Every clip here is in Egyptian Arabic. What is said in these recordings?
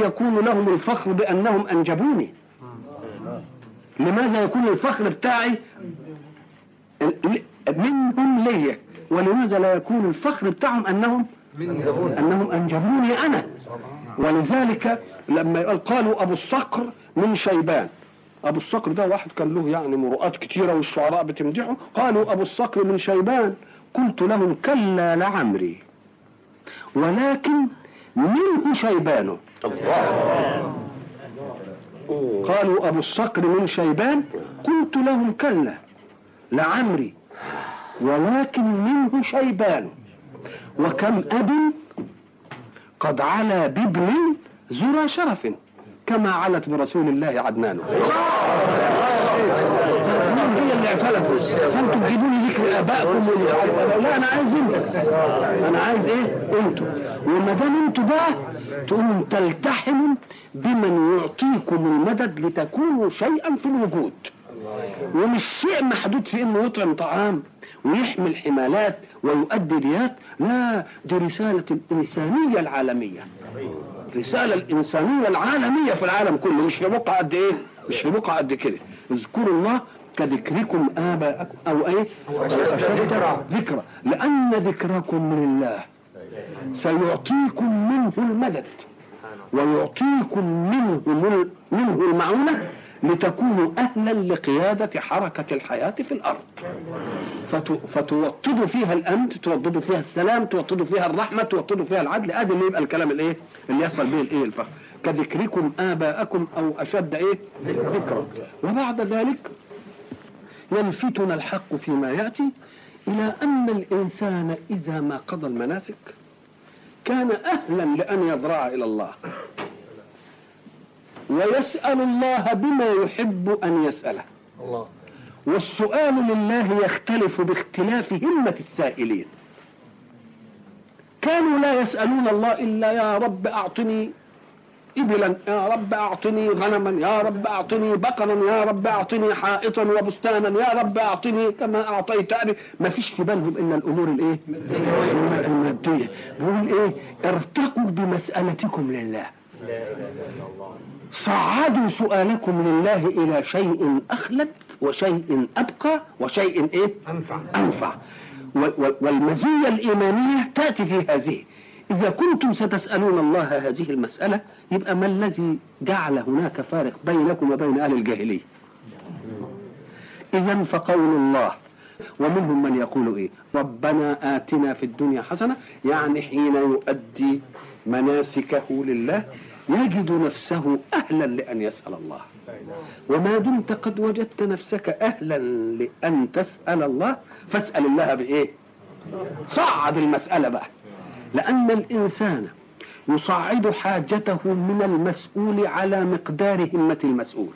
يكون لهم الفخر بأنهم أنجبوني لماذا يكون الفخر بتاعي ل- منهم ليا ولماذا لا يكون الفخر بتاعهم أنهم أنهم أنجبوني أنا ولذلك لما يقال قالوا أبو الصقر من شيبان أبو الصقر ده واحد كان له يعني مروءات كتيرة والشعراء بتمدحه قالوا أبو الصقر من شيبان قلت لهم كلا لعمري ولكن منه شيبان قالوا أبو الصقر من شيبان قلت لهم كلا لعمري ولكن منه شيبان وكم أب قد علا بابن ذرى شرف كما علت برسول الله عدنان مين هي اللي اعترفوا فانتوا تجيبوا لي ذكر ابائكم واللي مش عارف لا انا عايز انت انا عايز ايه انتوا وما دام انتوا بقى تقوموا تلتحموا بمن يعطيكم المدد لتكونوا شيئا في الوجود ومش شيء محدود في انه يطعم طعام ويحمل حمالات ويؤدي ديات لا دي رسالة الإنسانية العالمية الرسالة الإنسانية العالمية في العالم كله مش في بقعة قد إيه مش في بقعة قد كده اذكروا الله كذكركم آباءكم أو إيه أشد ذكرى لأن ذكركم من الله سيعطيكم منه المدد ويعطيكم منه من- منه المعونة لتكونوا أهلا لقيادة حركة الحياة في الأرض فتو- فتوطدوا فيها الامن توطدوا فيها السلام توطدوا فيها الرحمه توطدوا فيها العدل ادي اللي يبقى الكلام الايه اللي يصل به الايه الفخر كذكركم اباءكم او اشد ايه ذكرا وبعد ذلك يلفتنا الحق فيما ياتي الى ان الانسان اذا ما قضى المناسك كان اهلا لان يضرع الى الله ويسال الله بما يحب ان يساله الله والسؤال لله يختلف باختلاف همة السائلين كانوا لا يسألون الله إلا يا رب أعطني إبلا يا رب أعطني غنما يا رب أعطني بقرا يا رب أعطني حائطا وبستانا يا رب أعطني كما أعطيتني ما فيش في بالهم إلا الأمور الإيه المادية بيقول إيه ارتقوا بمسألتكم لله صعدوا سؤالكم لله إلى شيء أخلد وشيء أبقى وشيء إيه أنفع أنفع وال- وال- والمزية الإيمانية تأتي في هذه إذا كنتم ستسألون الله هذه المسألة يبقى ما الذي جعل هناك فارق بينكم وبين أهل الجاهلية إذا فقول الله ومنهم من يقول إيه ربنا آتنا في الدنيا حسنة يعني حين يؤدي مناسكه لله يجد نفسه أهلا لأن يسأل الله وما دمت قد وجدت نفسك أهلا لأن تسأل الله فاسأل الله بإيه صعد المسألة بقى لأن الإنسان يصعد حاجته من المسؤول على مقدار همة المسؤول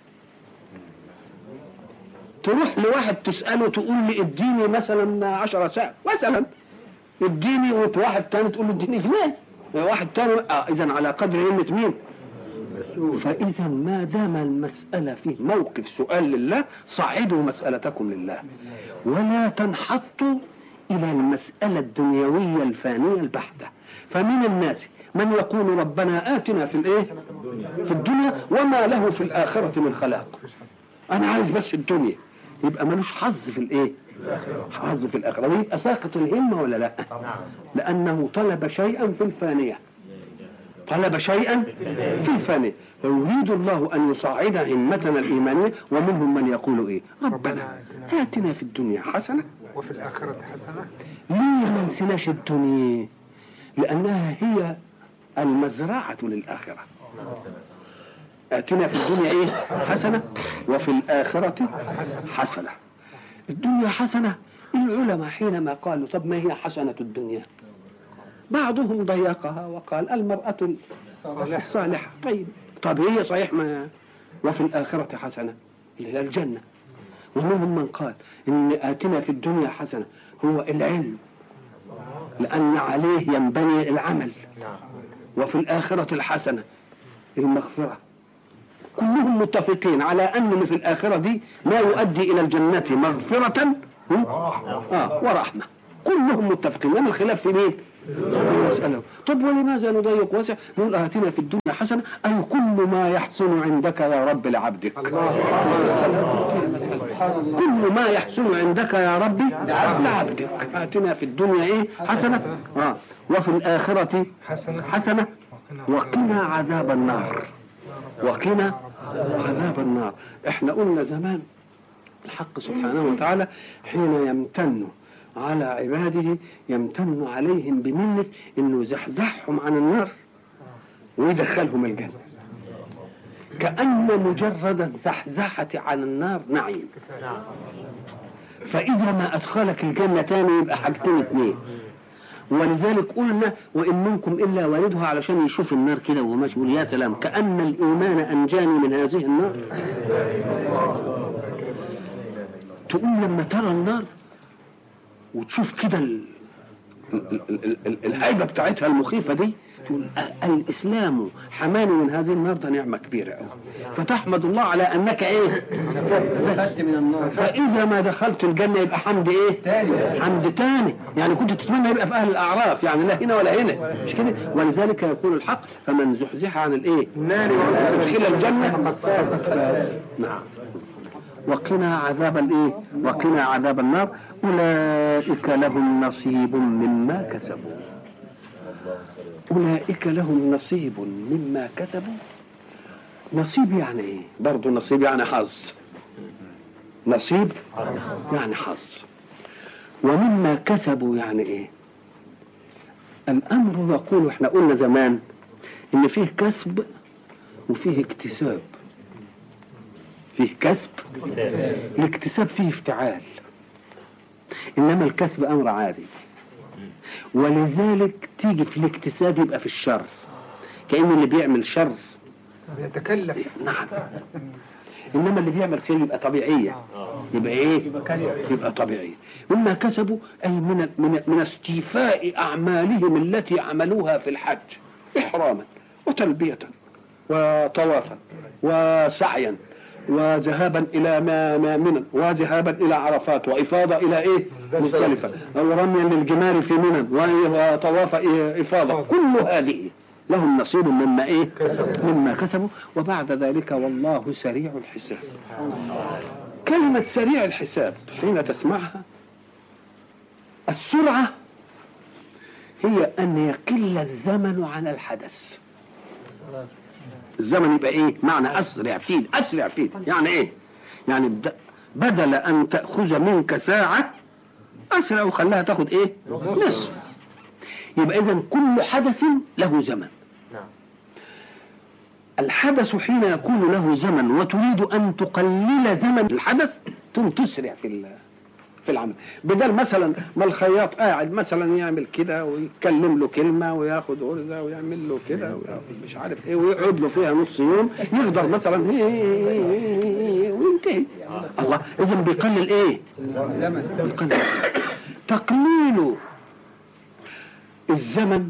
تروح لواحد تسأله تقول لي اديني مثلا عشرة ساعة مثلا اديني وواحد تاني تقول له اديني جنيه واحد تاني اه اذا على قدر همة مين؟ فإذا ما دام المسألة فيه موقف سؤال لله صعدوا مسألتكم لله ولا تنحطوا إلى المسألة الدنيوية الفانية البحتة فمن الناس من يقول ربنا آتنا في الإيه؟ في الدنيا وما له في الآخرة من خلاق أنا عايز بس الدنيا يبقى ملوش حظ في الإيه؟ حظ في الآخرة ويبقى ساقط الهمة ولا لا؟ لأنه طلب شيئا في الفانية طلب شيئا في الفانية فيريد الله أن يصعد همتنا الإيمانية ومنهم من يقول إيه ربنا آتنا في الدنيا حسنة وفي الآخرة حسنة ليه ما نسيناش الدنيا لأنها هي المزرعة للآخرة آتنا في الدنيا إيه حسنة وفي الآخرة حسنة الدنيا حسنة العلماء حينما قالوا طب ما هي حسنة الدنيا بعضهم ضيقها وقال المرأة الصالحة طيب طب هي صحيح ما وفي الآخرة حسنة اللي هي الجنة ومنهم من قال إن آتنا في الدنيا حسنة هو العلم لأن عليه ينبني العمل وفي الآخرة الحسنة المغفرة كلهم متفقين على أن اللي في الآخرة دي ما يؤدي إلى الجنة مغفرة هم؟ آه ورحمة كلهم متفقين لأن الخلاف في مين؟ في مسألة طب ولماذا نضيق واسع نقول آتنا في الدنيا حسنة أي كل ما يحسن عندك يا رب لعبدك كل ما يحسن عندك يا ربي لعبدك آتنا في الدنيا إيه حسنة آه. وفي الآخرة حسنة حسنة وقنا عذاب النار وقنا عذاب النار احنا قلنا زمان الحق سبحانه وتعالى حين يمتن على عباده يمتن عليهم بمنة انه يزحزحهم عن النار ويدخلهم الجنة كأن مجرد الزحزحة عن النار نعيم فإذا ما أدخلك الجنة تاني يبقى حاجتين اتنين ولذلك قلنا وإن منكم إلا واردها علشان يشوف النار كده وهو ماشي يقول يا سلام كأن الإيمان أنجاني من هذه النار تقوم لما ترى النار وتشوف كده ال- ال- ال- ال- الهيبة بتاعتها المخيفة دي تقول أ- الإسلام حماني من هذه النار ده نعمة كبيرة أوي فتحمد الله على أنك إيه خدت من النار فإذا ما دخلت الجنة يبقى حمد إيه؟ تاني. حمد تاني يعني كنت تتمنى يبقى في أهل الأعراف يعني لا هنا ولا هنا مش كده ولذلك يقول الحق فمن زحزح عن الإيه؟ النار ادخل الجنة فقد فاز نعم وقنا عذاب الايه وقنا عذاب النار اولئك لهم نصيب مما كسبوا اولئك لهم نصيب مما كسبوا نصيب يعني ايه برضه نصيب يعني حظ نصيب يعني حظ ومما كسبوا يعني ايه الامر يقول احنا قلنا زمان ان فيه كسب وفيه اكتساب فيه كسب الاكتساب فيه افتعال انما الكسب امر عادي ولذلك تيجي في الاكتساب يبقى في الشر كأن اللي بيعمل شر بيتكلف نعم انما اللي بيعمل خير يبقى طبيعيه يبقى ايه يبقى طبيعيه مما كسبوا اي من من من استيفاء اعمالهم التي عملوها في الحج احراما وتلبيه وطوافا وسعيا وذهابا الى ما ما منى وذهابا الى عرفات وافاضه الى ايه مزدلفه ورميا للجمار في منى وطواف إيه افاضه كل هذه لهم نصيب مما ايه مما كسبوا وبعد ذلك والله سريع الحساب كلمة سريع الحساب حين تسمعها السرعة هي أن يقل الزمن عن الحدث الزمن يبقى ايه معنى اسرع فيه اسرع فيه يعني ايه يعني بد- بدل ان تاخذ منك ساعه اسرع وخلاها تاخد ايه نصف يبقى اذا كل حدث له زمن الحدث حين يكون له زمن وتريد ان تقلل زمن الحدث ثم تسرع في ال- في العمل بدل مثلا ما الخياط قاعد مثلا يعمل كده ويتكلم له كلمه وياخد غرزه ويعمل له كده وياخد مش عارف ايه ويقعد له فيها نص يوم يقدر مثلا وينتهي الله اذا بيقلل ايه؟ بيقلل تقليل الزمن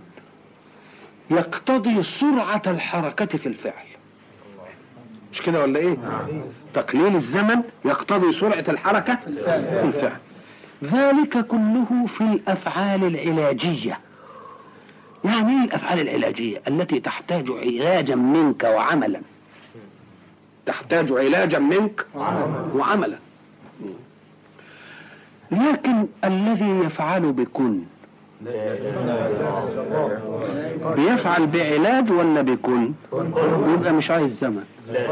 يقتضي سرعة الحركة في الفعل مش كده ولا ايه تقليل الزمن يقتضي سرعة الحركة في الفعل ذلك كله في الأفعال العلاجية يعني ايه الأفعال العلاجية التي تحتاج علاجا منك وعملا تحتاج علاجا منك وعملا لكن الذي يفعل بكن بيفعل بعلاج ولا بكن يبقى مش عايز زمن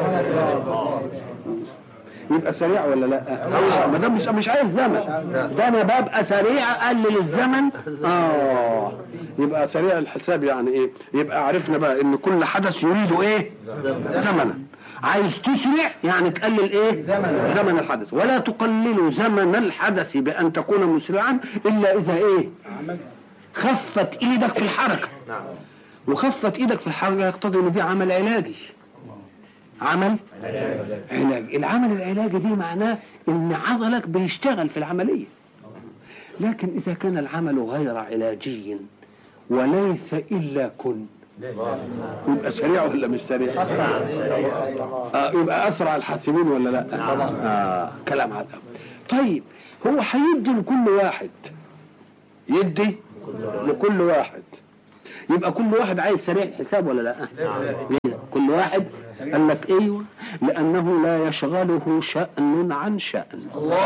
يبقى سريع ولا لا ما دام مش مش عايز زمن ده انا ببقى سريع اقلل الزمن اه يبقى سريع الحساب يعني ايه يبقى عرفنا بقى ان كل حدث يريد ايه زمنا عايز تسرع يعني تقلل ايه زمن, زمن الحدث ولا تقلل زمن الحدث بان تكون مسرعا الا اذا ايه خفت ايدك في الحركه وخفت ايدك في الحركه يقتضي ان دي عمل علاجي عمل علاج العمل العلاجي دي معناه ان عضلك بيشتغل في العمليه لكن اذا كان العمل غير علاجي وليس الا كن يبقى سريع ولا مش سريع آه يبقى اسرع الحاسبين ولا لا آه كلام على الأول. طيب هو هيدي لكل واحد يدي لكل واحد يبقى كل واحد عايز سريع الحساب ولا لا ليه؟ كل واحد قال لك ايوه لانه لا يشغله شأن عن شأن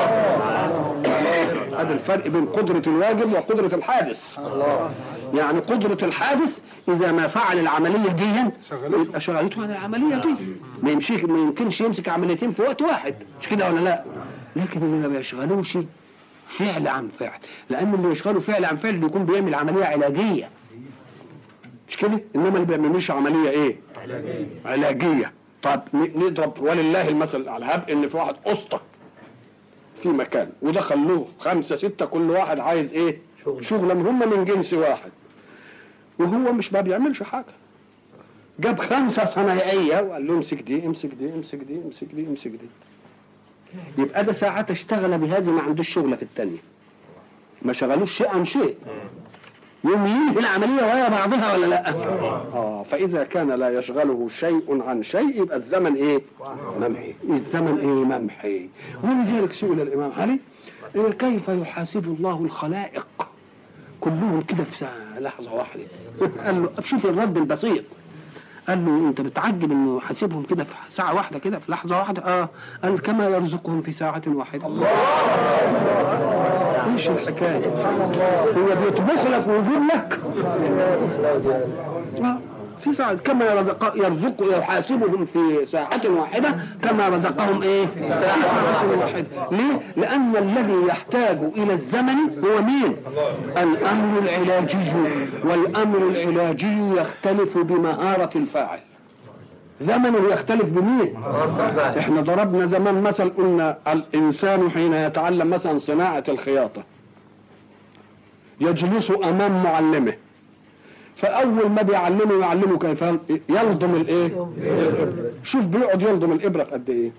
هذا الفرق بين قدرة الواجب وقدرة الحادث يعني قدرة الحادث إذا ما فعل العملية دي يبقى شغلته عن العملية دي ما يمشيش ما يمكنش يمسك عمليتين في وقت واحد مش كده ولا لا لكن اللي ما بيشغلوش فعل عن فعل لأن اللي يشغله فعل عن فعل يكون بيعمل عملية علاجية مش كده إنما اللي بيعملوش عملية إيه علاجية طب ن- نضرب ولله المثل على هب إن في واحد أسطى في مكان ودخل له خمسة ستة كل واحد عايز ايه شغلة هم من جنس واحد وهو مش ما بيعملش حاجة جاب خمسة صنايعية وقال له امسك دي امسك دي امسك دي امسك دي امسك دي يبقى ده ساعات اشتغل بهذه ما عندوش شغلة في التانية ما شغلوش شيء عن شيء يوم ينهي العملية وهي بعضها ولا لا اه فإذا كان لا يشغله شيء عن شيء يبقى الزمن ايه ممحي الزمن ايه ممحي ولذلك سئل الإمام علي إيه كيف يحاسب الله الخلائق كلهم كده في ساعة لحظة واحدة قال له شوف الرد البسيط قال له انت بتعجب انه حاسبهم كده في ساعة واحدة كده في لحظة واحدة اه قال كما يرزقهم في ساعة واحدة ايش الحكاية هو بيطبخ لك ويجيب لك آه، في ساعة كما يرزق يرزق يحاسبهم في ساعة واحدة كما رزقهم ايه؟ في ساعة واحدة، ليه؟ لأن الذي يحتاج إلى الزمن هو مين؟ الأمر العلاجي، والأمر العلاجي يختلف بمهارة الفاعل. زمنه يختلف بمين؟ احنا ضربنا زمان مثل قلنا الإنسان حين يتعلم مثلا صناعة الخياطة يجلس أمام معلمه فاول ما بيعلمه يعلمه كيف يلضم الايه شوف بيقعد يلضم الابره في قد ايه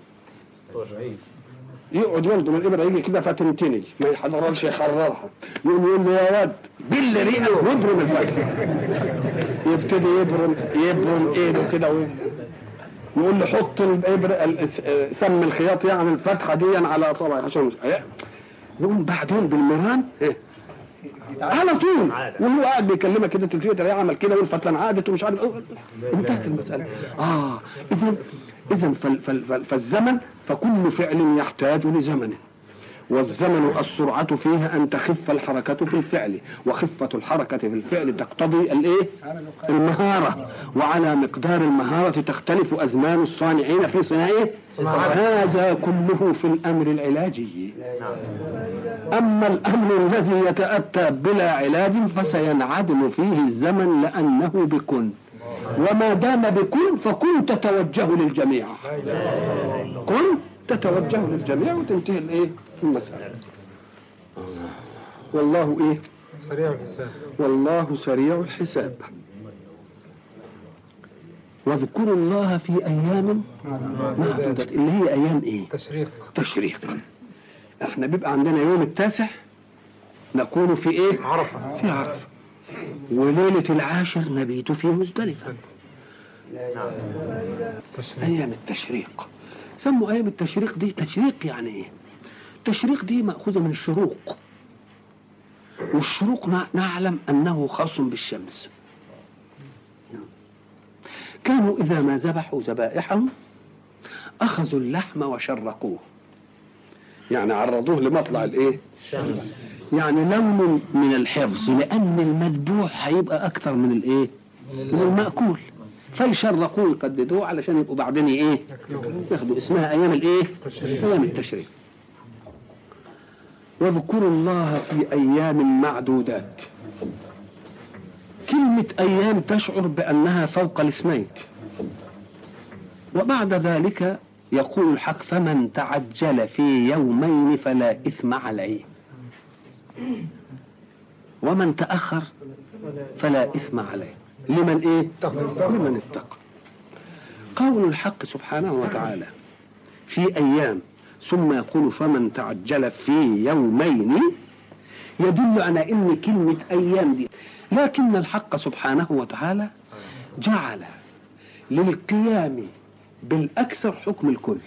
يقعد يلضم الابره يجي كده فتنتني ما يحضرش يحررها يقوم يقول له يا واد بل ريقك وابرم الفتح يبتدي يبرم يبرم ايده كده وي- يقول له حط الابره ال- سم الخياط يعني الفتحه دي على صبعي عشان يقوم بعدين بالمران إيه؟ على طول وهو قاعد بيكلمك كده تلفيه تلاقيه عمل كده والفتلان عادت ومش عارف انتهت المساله اه اذا اذا فال فال فال فالزمن فكل فعل يحتاج لزمنه والزمن السرعة فيها أن تخف الحركة في الفعل وخفة الحركة في الفعل تقتضي الإيه؟ المهارة وعلى مقدار المهارة تختلف أزمان الصانعين في صناعه هذا كله في الأمر العلاجي أما الأمر الذي يتأتى بلا علاج فسينعدم فيه الزمن لأنه بكن وما دام بكن فكن تتوجه للجميع كن تتوجه للجميع وتنتهي الايه المسألة والله ايه سريع الحساب والله سريع الحساب واذكروا الله في ايام معدودة اللي هي ايام ايه تشريق تشريق احنا بيبقى عندنا يوم التاسع نكون في ايه عرفة في عرفة وليلة العاشر نبيت في مزدلفة تشريق أيام التشريق سموا أيام التشريق دي تشريق يعني إيه؟ التشريق دي مأخوذة من الشروق والشروق نع- نعلم أنه خاص بالشمس كانوا إذا ما ذبحوا ذبائحهم أخذوا اللحم وشرقوه يعني عرضوه لمطلع الإيه؟ يعني لون من الحفظ لأن المذبوح هيبقى أكثر من الإيه؟ من المأكول فيشرقوه يقددوه علشان يبقوا بعدين ايه ياخدوا اسمها ايام الايه تشريق. ايام التشريق واذكروا الله في ايام معدودات كلمة ايام تشعر بانها فوق الاثنين وبعد ذلك يقول الحق فمن تعجل في يومين فلا اثم عليه ومن تاخر فلا اثم عليه لمن ايه لمن اتقى قول الحق سبحانه وتعالى في ايام ثم يقول فمن تعجل في يومين يدل على ان كلمه ايام دي لكن الحق سبحانه وتعالى جعل للقيام بالاكثر حكم الكل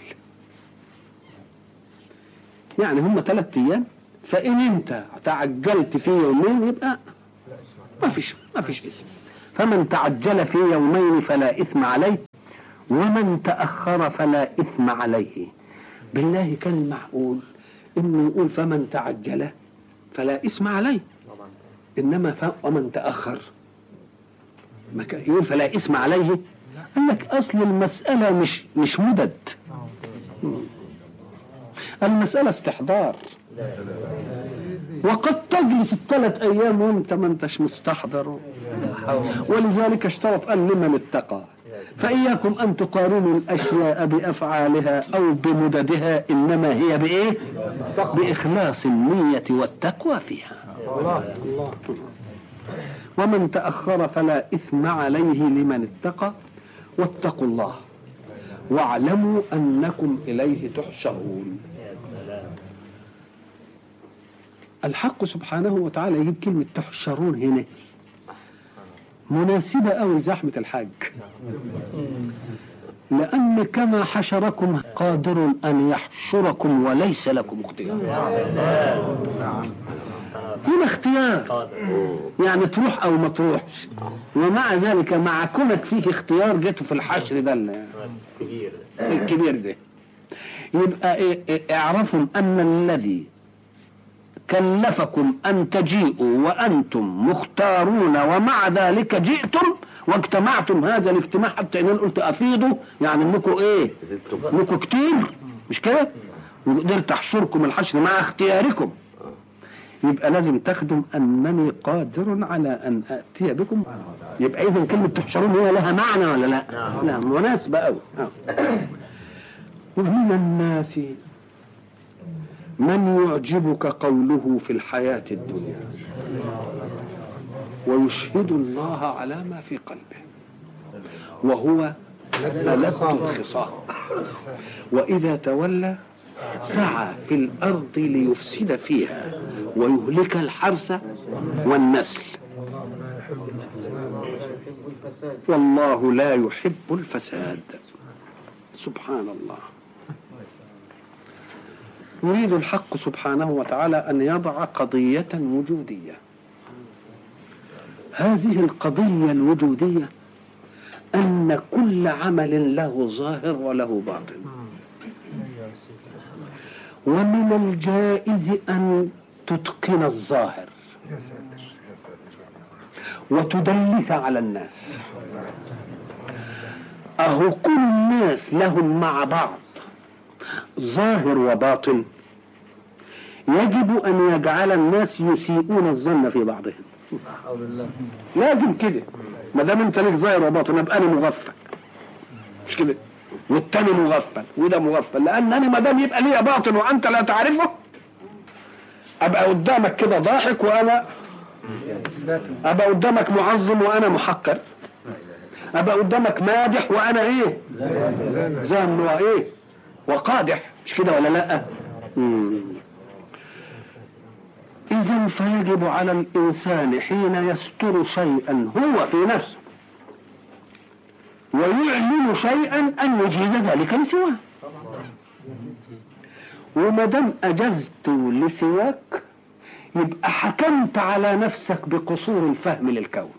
يعني هم ثلاث ايام فان انت تعجلت في يومين يبقى ما فيش ما فيش اسم فمن تعجل في يومين فلا إثم عليه ومن تأخر فلا إثم عليه بالله كان معقول إنه يقول فمن تعجل فلا إثم عليه إنما ف... ومن تأخر ما كان يقول فلا إثم عليه قال لك أصل المسألة مش مش مدد المسألة استحضار وقد تجلس الثلاث أيام وأنت ما أنتش مستحضر ولذلك اشترط أن لمن اتقى فإياكم أن تقارنوا الأشياء بأفعالها أو بمددها إنما هي بإيه؟ بإخلاص النية والتقوى فيها الله الله ومن تأخر فلا إثم عليه لمن اتقى واتقوا الله واعلموا أنكم إليه تحشرون الحق سبحانه وتعالى يجيب كلمة تحشرون هنا مناسبة أوي زحمة الحج لأن كما حشركم قادر أن يحشركم وليس لكم اختيار هنا اختيار يعني تروح أو ما تروحش ومع ذلك مع كونك فيك اختيار جيته في الحشر ده ال- كبير الكبير ده يبقى إيه- إيه- اعرفوا أن الذي كلفكم أن تجيئوا وأنتم مختارون ومع ذلك جئتم واجتمعتم هذا الاجتماع حتى إن أنا قلت أفيضوا يعني إنكم إيه؟ إنكم كتير مش كده؟ وقدرت أحشركم الحشر مع اختياركم يبقى لازم تخدم أنني قادر على أن أتي بكم يبقى إذا كلمة تحشرون هي لها معنى ولا لا؟ نعم. لا مناسبة أوي آه. ومن الناس من يعجبك قوله في الحياة الدنيا ويشهد الله على ما في قلبه وهو ألد الخصام وإذا تولى سعى في الأرض ليفسد فيها ويهلك الحرث والنسل والله لا يحب الفساد سبحان الله يريد الحق سبحانه وتعالى أن يضع قضية وجودية هذه القضية الوجودية أن كل عمل له ظاهر وله باطن ومن الجائز أن تتقن الظاهر يا ساتر يا ساتر وتدلس على الناس أهو كل الناس لهم مع بعض ظاهر وباطن يجب أن يجعل الناس يسيئون الظن في بعضهم حول الله لازم كده ما دام انت ليك ظاهر وباطن ابقى انا مغفل مش كده والتاني مغفل وده مغفل لان انا ما دام يبقى ليا باطن وانت لا تعرفه ابقى قدامك كده ضاحك وانا ابقى قدامك معظم وانا محقر ابقى قدامك مادح وانا ايه زان وايه وقادح مش كده ولا لا مم. إذا فيجب على الإنسان حين يستر شيئا هو في نفسه ويعلن شيئا أن يجيز ذلك لسواه وما دام أجزت لسواك يبقى حكمت على نفسك بقصور الفهم للكون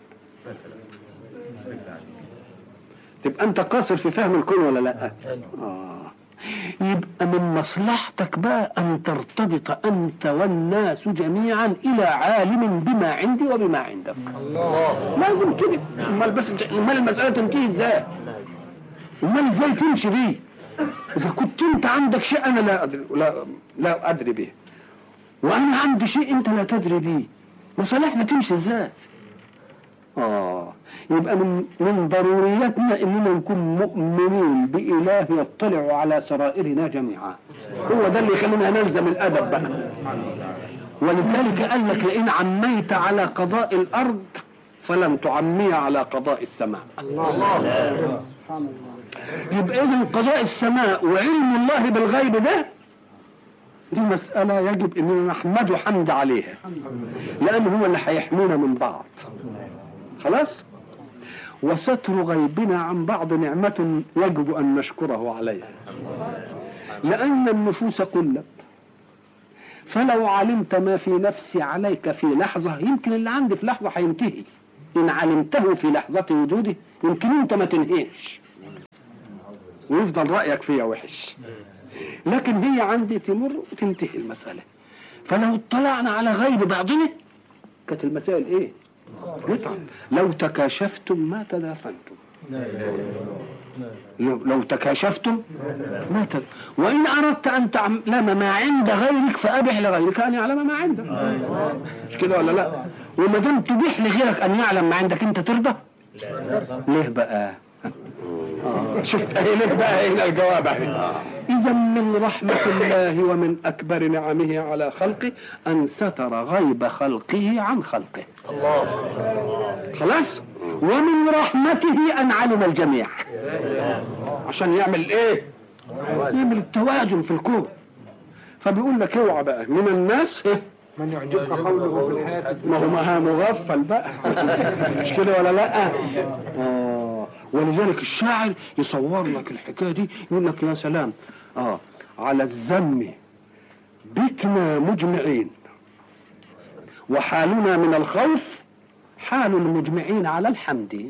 تبقى أنت قاصر في فهم الكون ولا لا؟ آه. يبقى من مصلحتك بقى أن ترتبط أنت والناس جميعا إلى عالم بما عندي وبما عندك الله لازم كده امال بس امال المسألة تنتهي ازاي امال ازاي تمشي دي اذا كنت انت عندك شيء انا لا ادري لا لا ادري به وانا عندي شيء انت لا تدري به مصالحنا تمشي ازاي اه يبقى من من ضرورياتنا اننا نكون مؤمنين باله يطلع على سرائرنا جميعا هو ده اللي يخلينا نلزم الادب بقى ولذلك قال لك لئن عميت على قضاء الارض فلن تعمي على قضاء السماء يبقى اذا قضاء السماء وعلم الله بالغيب ده دي مسألة يجب اننا نحمده حمد عليها لأن هو اللي هيحمينا من بعض خلاص وستر غيبنا عن بعض نعمة يجب أن نشكره عليها لأن النفوس قلت فلو علمت ما في نفسي عليك في لحظة يمكن اللي عندي في لحظة هينتهي إن علمته في لحظة وجوده يمكن أنت ما تنهيش ويفضل رأيك فيها وحش لكن هي عندي تمر وتنتهي المسألة فلو اطلعنا على غيب بعضنا كانت المسائل ايه؟ قطعة لو تكاشفتم ما تدافنتم لو لو تكاشفتم ما تد... وإن أردت أن تعلم ما عند غيرك فأبح لغيرك أن يعلم ما عندك مش كده ولا لا وما دام تبيح لغيرك أن يعلم ما عندك أنت ترضى ليه بقى آه، شفت ايه ليه بقى هنا الجواب اهي اذا من رحمة الله ومن اكبر نعمه على خلقه ان ستر غيب خلقه عن خلقه الله خلاص ومن رحمته ان علم الجميع عشان يعمل ايه يعمل التوازن في الكون فبيقول لك اوعى بقى من الناس إيه؟ من يعجبك قوله في الحياة ما هو ما مغفل بقى مش كده ولا لا آه ولذلك الشاعر يصور لك الحكايه دي يقول لك يا سلام اه على الذم بتنا مجمعين وحالنا من الخوف حال المجمعين على الحمد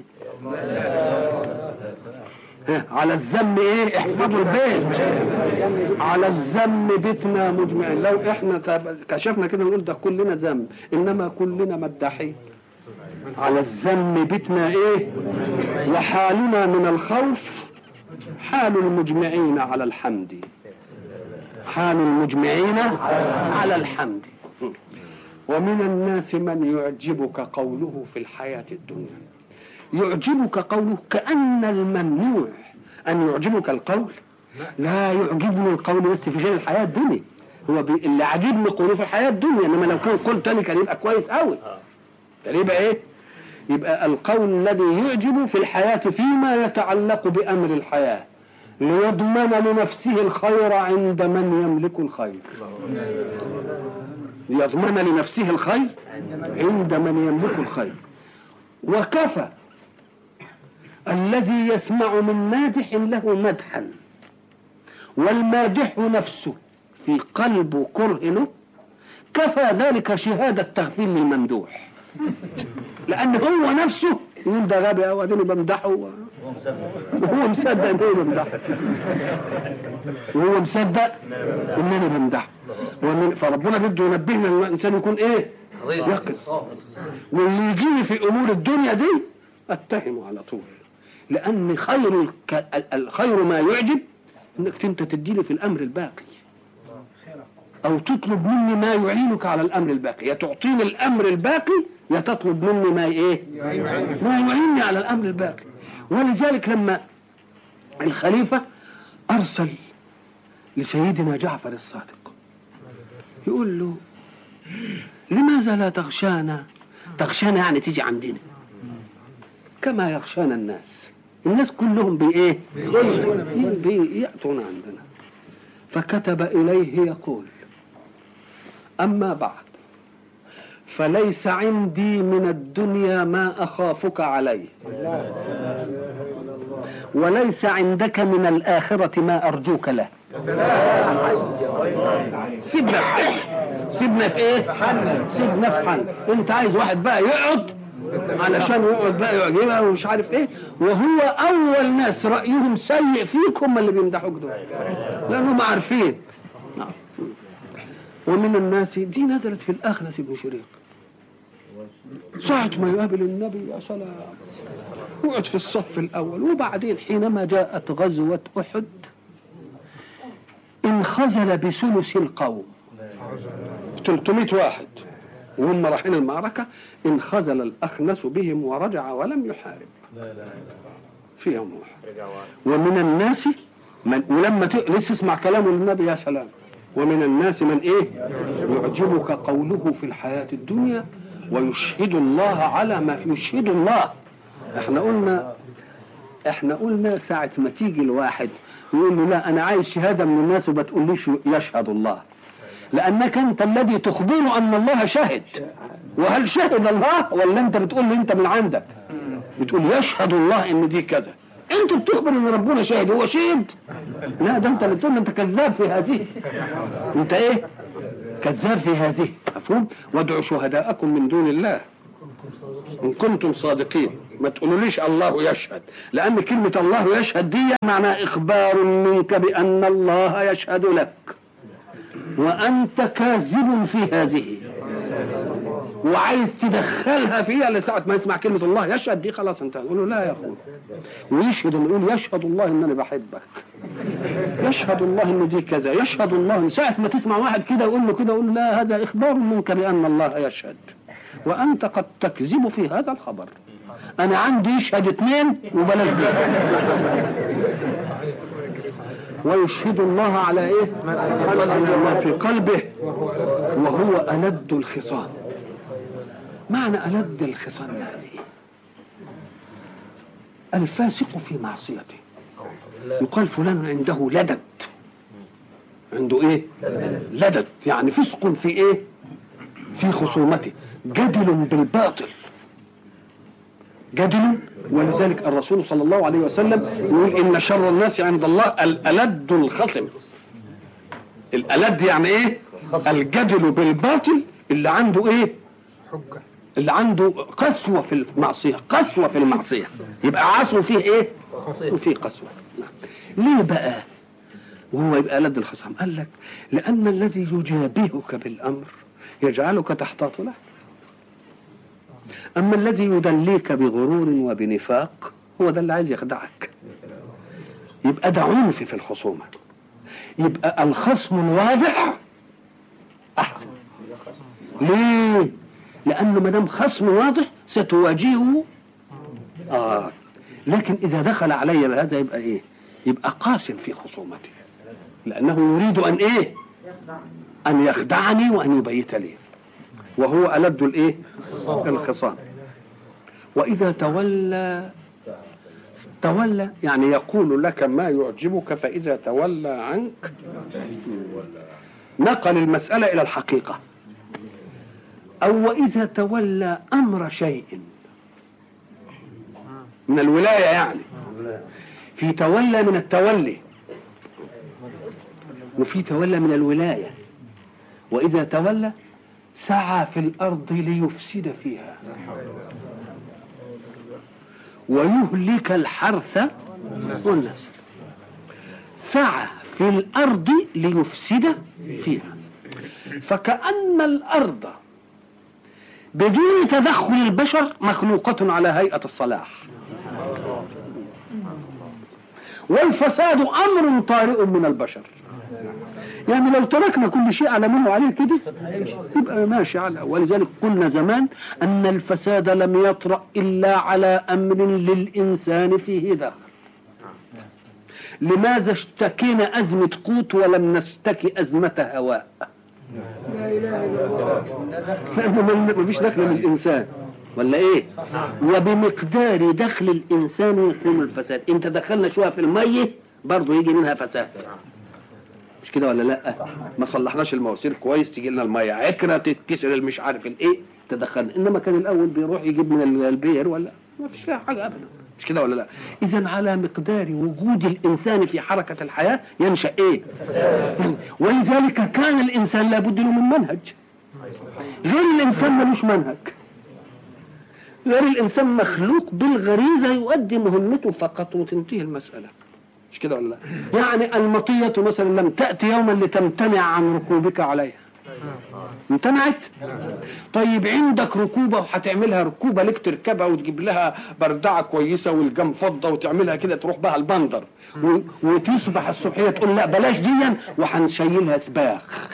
ها، على الذم ايه احفظوا البيت على الذم بيتنا مجمعين لو احنا تب- كشفنا كده نقول ده كلنا ذم انما كلنا مداحين على الذم بيتنا ايه وحالنا من الخوف حال المجمعين على الحمد حال المجمعين على الحمد ومن الناس من يعجبك قوله في الحياة الدنيا يعجبك قوله كأن الممنوع أن يعجبك القول لا يعجبني القول بس في غير الحياة الدنيا هو بي... اللي عاجبني قوله في الحياة الدنيا إنما لو كان قول تاني كان يبقى كويس قوي كان يبقى إيه؟ يبقى القول الذي يعجب في الحياة فيما يتعلق بأمر الحياة ليضمن لنفسه الخير عند من يملك الخير ليضمن لنفسه الخير عند من يملك الخير وكفى الذي يسمع من مادح له مدحا والمادح نفسه في قلبه كره له كفى ذلك شهادة تغفير للممدوح لأن هو نفسه يقول ده غبي أوي أديني بمدحه و- وهو مصدق إن هو بمدحه وهو مصدق إنني بمدحه ومن فربنا بده ينبهنا إن الإنسان يكون إيه؟ يقظ واللي يجيني في امور الدنيا دي اتهمه على طول لان خير الك... ال- الخير ما يعجب انك انت تديني في الامر الباقي او تطلب مني ما يعينك على الامر الباقي يا تعطيني الامر الباقي يا تطلب مني ما ايه ما يعينني على الامر الباقي ولذلك لما الخليفه ارسل لسيدنا جعفر الصادق يقول له لماذا لا تغشانا تغشانا يعني تيجي عندنا كما يغشانا الناس الناس كلهم بإيه بيأتون عندنا فكتب إليه يقول أما بعد فليس عندي من الدنيا ما أخافك عليه وليس عندك من الآخرة ما أرجوك له سيبنا في حل سيبنا في ايه سيبنا في حل انت عايز واحد بقى يقعد علشان يقعد بقى يعجبها ومش عارف ايه وهو اول ناس رايهم سيء فيك هم اللي بيمدحوك دول لانهم عارفين نعم. ومن الناس دي نزلت في الاخنس بن شريق ساعة ما يقابل النبي يا سلام يقعد في الصف الأول وبعدين حينما جاءت غزوة أحد انخزل بثلث القوم 300 واحد وهم رايحين المعركة انخزل الأخنس بهم ورجع ولم يحارب في يوم واحد ومن الناس من ولما ت... لسه اسمع كلامه للنبي يا سلام ومن الناس من ايه يعجبك قوله في الحياة الدنيا ويشهد الله على ما في يشهد الله احنا قلنا احنا قلنا ساعة ما تيجي الواحد يقول له لا انا عايز شهادة من الناس وما تقوليش يشهد الله لانك انت الذي تخبره ان الله شهد وهل شهد الله ولا انت بتقول له انت من عندك بتقول يشهد الله ان دي كذا انت بتخبر ان ربنا شاهد هو شهد لا ده انت اللي بتقول انت كذاب في هذه انت ايه كذاب في هذه مفهوم وادعوا شهداءكم من دون الله ان كنتم صادقين ما تقولوليش الله يشهد لان كلمه الله يشهد دي معناها اخبار منك بان الله يشهد لك وانت كاذب في هذه وعايز تدخلها فيها لساعة ما يسمع كلمة الله يشهد دي خلاص انت نقول له لا يا اخوي ويشهد يقول يشهد الله ان انا بحبك يشهد الله ان دي كذا يشهد الله ان ساعة ما تسمع واحد كده يقول له كده يقول له لا هذا اخبار منك بان الله يشهد وانت قد تكذب في هذا الخبر انا عندي يشهد اثنين وبلاش دي ويشهد الله على ايه على ما في قلبه وهو ألد الخصام معنى ألد الخصام يعني ايه الفاسق في معصيته يقال فلان عنده لدد عنده ايه لدد يعني فسق في ايه في خصومته جدل بالباطل جدل ولذلك الرسول صلى الله عليه وسلم يقول ان شر الناس عند الله الالد الخصم الالد يعني ايه الجدل بالباطل اللي عنده ايه حجة اللي عنده قسوه في المعصيه قسوه في المعصيه يبقى عصره فيه ايه وفيه قسوه ليه بقى وهو يبقى لد الخصم قال لك لان الذي يجابهك بالامر يجعلك تحتاط له اما الذي يدليك بغرور وبنفاق هو ده اللي عايز يخدعك يبقى ده عنف في الخصومه يبقى الخصم الواضح احسن ليه لانه ما دام خصم واضح ستواجهه اه لكن اذا دخل علي بهذا يبقى ايه يبقى قاسم في خصومته لانه يريد ان ايه ان يخدعني وان يبيت لي وهو ألد الايه الخصام واذا تولى تولى يعني يقول لك ما يعجبك فاذا تولى عنك نقل المساله الى الحقيقه او واذا تولى امر شيء من الولايه يعني في تولى من التولي وفي تولى من الولايه واذا تولى سعى في الارض ليفسد فيها ويهلك الحرث والنسل سعى في الارض ليفسد فيها فكأن الارض بدون تدخل البشر مخلوقة على هيئة الصلاح والفساد امر طارئ من البشر يعني لو تركنا كل شيء على منه عليه كده يبقى ماشي على ولذلك قلنا زمان ان الفساد لم يطرأ الا على امر للانسان فيه دخل لماذا اشتكينا ازمه قوت ولم نشتكي ازمه هواء لانه ما فيش دخل للانسان ولا ايه وبمقدار دخل الانسان يكون الفساد انت دخلنا شويه في الميه برضه يجي منها فساد مش كده ولا لا ما صلحناش المواسير كويس تيجي لنا الميه عكره تتكسر المش عارف الايه تدخلنا انما كان الاول بيروح يجيب من البير ولا ما فيش فيها حاجه ابدا مش كده ولا لا اذا على مقدار وجود الانسان في حركه الحياه ينشا ايه ولذلك كان الانسان لابد له من منهج غير الانسان ملوش منهج غير الانسان مخلوق بالغريزه يؤدي مهمته فقط وتنتهي المساله مش كده ولا لا يعني المطيه مثلا لم تاتي يوما لتمتنع عن ركوبك عليها امتنعت طيب عندك ركوبه وهتعملها ركوبه لك تركبها وتجيب لها بردعه كويسه والجم فضه وتعملها كده تروح بها البندر و- وتصبح الصبحيه تقول لا بلاش ديا وهنشيلها سباخ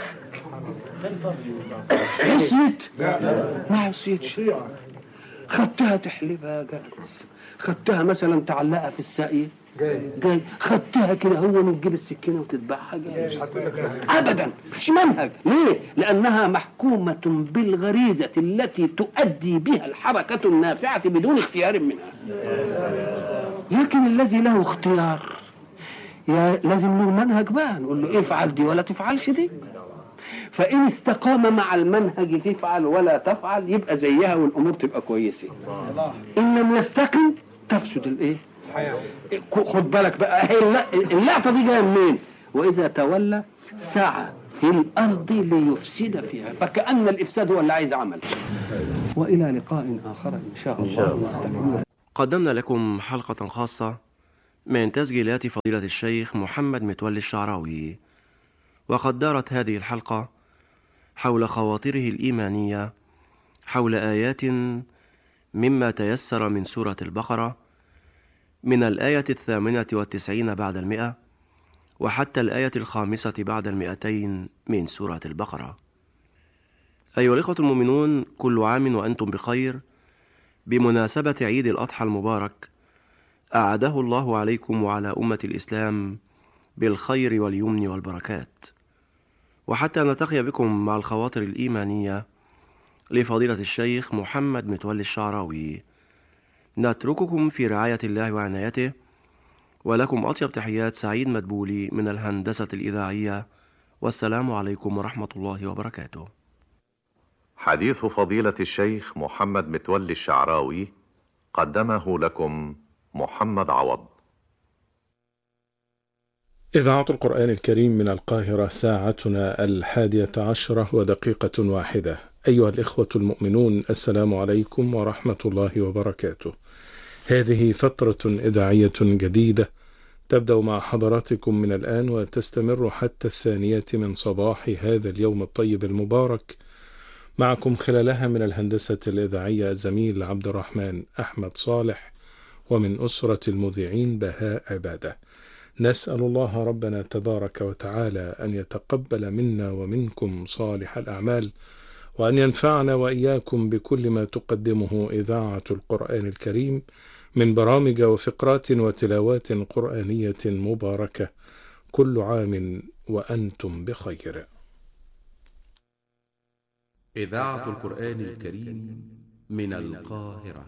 عصيت ما عصيتش خدتها تحلبها جاهز خدتها مثلا تعلقها في الساقية جاي جاي خدتها كده هو وتجيب السكينة وتذبحها جاهز هتقول لك لا. ابدا مش منهج ليه لانها محكومه بالغريزه التي تؤدي بها الحركه النافعه بدون اختيار منها لكن الذي له اختيار يا لازم له منهج بقى نقول له افعل دي ولا تفعلش دي فان استقام مع المنهج تفعل ولا تفعل يبقى زيها والامور تبقى كويسه ان لم يستقم تفسد الايه الحياة خد بالك بقى هي الل- اللقطه دي جايه منين؟ واذا تولى سعى في الأرض ليفسد فيها فكأن الإفساد هو اللي عايز عمل وإلى لقاء آخر إن شاء الله نستكمل قدمنا لكم حلقة خاصة من تسجيلات فضيلة الشيخ محمد متولي الشعراوي وقد دارت هذه الحلقة حول خواطره الإيمانية حول آيات مما تيسر من سورة البقرة من الآية الثامنة والتسعين بعد المئة وحتى الآية الخامسة بعد المئتين من سورة البقرة أيها الإخوة المؤمنون كل عام وأنتم بخير بمناسبة عيد الأضحى المبارك أعاده الله عليكم وعلى أمة الإسلام بالخير واليمن والبركات وحتى نلتقي بكم مع الخواطر الإيمانية لفضيلة الشيخ محمد متولي الشعراوي نترككم في رعاية الله وعنايته ولكم أطيب تحيات سعيد مدبولي من الهندسة الإذاعية والسلام عليكم ورحمة الله وبركاته حديث فضيلة الشيخ محمد متولي الشعراوي قدمه لكم محمد عوض إذاعة القرآن الكريم من القاهرة ساعتنا الحادية عشرة ودقيقة واحدة أيها الإخوة المؤمنون السلام عليكم ورحمة الله وبركاته هذه فترة إذاعية جديدة تبدأ مع حضراتكم من الآن وتستمر حتى الثانية من صباح هذا اليوم الطيب المبارك معكم خلالها من الهندسة الإذاعية الزميل عبد الرحمن أحمد صالح ومن أسرة المذيعين بهاء عباده نسأل الله ربنا تبارك وتعالى أن يتقبل منا ومنكم صالح الأعمال وأن ينفعنا وإياكم بكل ما تقدمه إذاعة القرآن الكريم من برامج وفقرات وتلاوات قرآنية مباركة كل عام وأنتم بخير. إذاعة القرآن الكريم من القاهرة